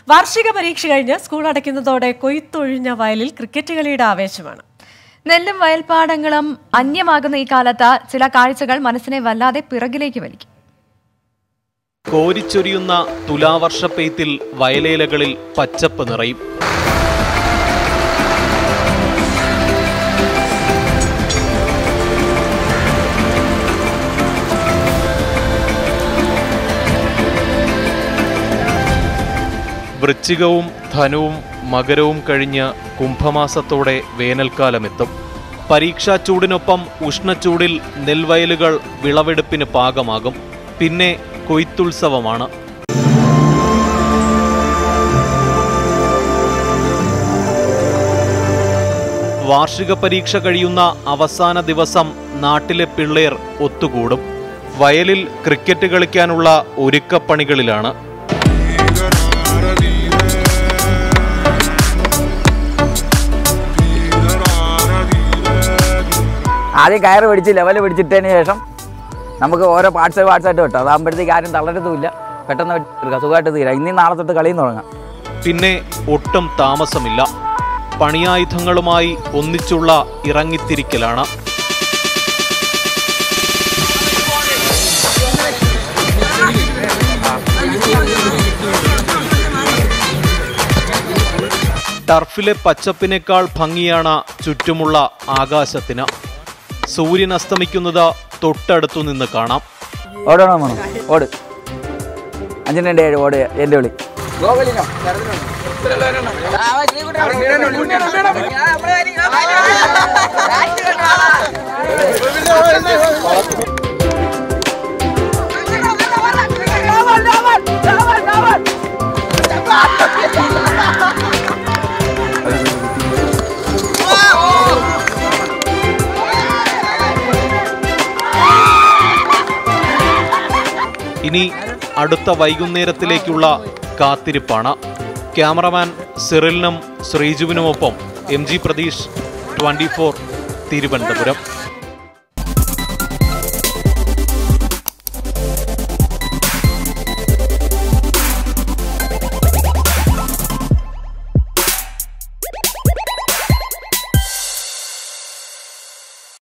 വാർഷിക പരീക്ഷ കഴിഞ്ഞ് സ്കൂൾ അടയ്ക്കുന്നതോടെ കൊയ്ത്തൊഴിഞ്ഞ വയലിൽ ക്രിക്കറ്റ് കളിയുടെ ആവേശമാണ് നെല്ലും വയൽപ്പാടങ്ങളും അന്യമാകുന്ന ഈ കാലത്ത് ചില കാഴ്ചകൾ മനസ്സിനെ വല്ലാതെ പിറകിലേക്ക് വലിക്കും കോരിച്ചൊരിയുന്ന തുലാവർഷ പെയ്ത്തിൽ വയലേലകളിൽ പച്ചപ്പ് നിറയും വൃശ്ചികവും ധനുവും മകരവും കഴിഞ്ഞ് കുംഭമാസത്തോടെ വേനൽക്കാലമെത്തും പരീക്ഷാ ചൂടിനൊപ്പം ഉഷ്ണച്ചൂടിൽ നെൽവയലുകൾ വിളവെടുപ്പിന് പാകമാകും പിന്നെ കൊയ്ത്തുത്സവമാണ് വാർഷിക പരീക്ഷ കഴിയുന്ന അവസാന ദിവസം നാട്ടിലെ പിള്ളേർ ഒത്തുകൂടും വയലിൽ ക്രിക്കറ്റ് കളിക്കാനുള്ള ഒരുക്കപ്പണികളിലാണ് ആദ്യം കയറ് പിടിച്ച് ലെവൽ പിടിച്ചിട്ടതിന് ശേഷം നമുക്ക് ഓരോ പാർട്സ് പാർട്സായിട്ട് വെട്ടോ അതാകുമ്പോഴത്തേക്ക് ആരും തളരത്തുമില്ല പെട്ടെന്ന് എടുക്കാം സുഖമായിട്ട് തീരാം ഇനി നാളെ തൊട്ട് കളിയും തുടങ്ങാം പിന്നെ ഒട്ടും താമസമില്ല പണിയായുധങ്ങളുമായി ഒന്നിച്ചുള്ള ഇറങ്ങിത്തിരിക്കലാണ് ടർഫിലെ പച്ചപ്പിനേക്കാൾ ഭംഗിയാണ് ചുറ്റുമുള്ള ആകാശത്തിന് സൂര്യൻ അസ്തമിക്കുന്നത് തൊട്ടടുത്തു നിന്ന് കാണാം ഓടണോ മോണോ ഓട് അഞ്ചിന് രണ്ട് ഏഴ് ഓട് എൻ്റെ വിളി ഇനി അടുത്ത വൈകുന്നേരത്തിലേക്കുള്ള കാത്തിരിപ്പാണ് ക്യാമറമാൻ സിറിലിനും ശ്രീജുവിനുമൊപ്പം M G Pratheesh twenty four Thiruvananthapuram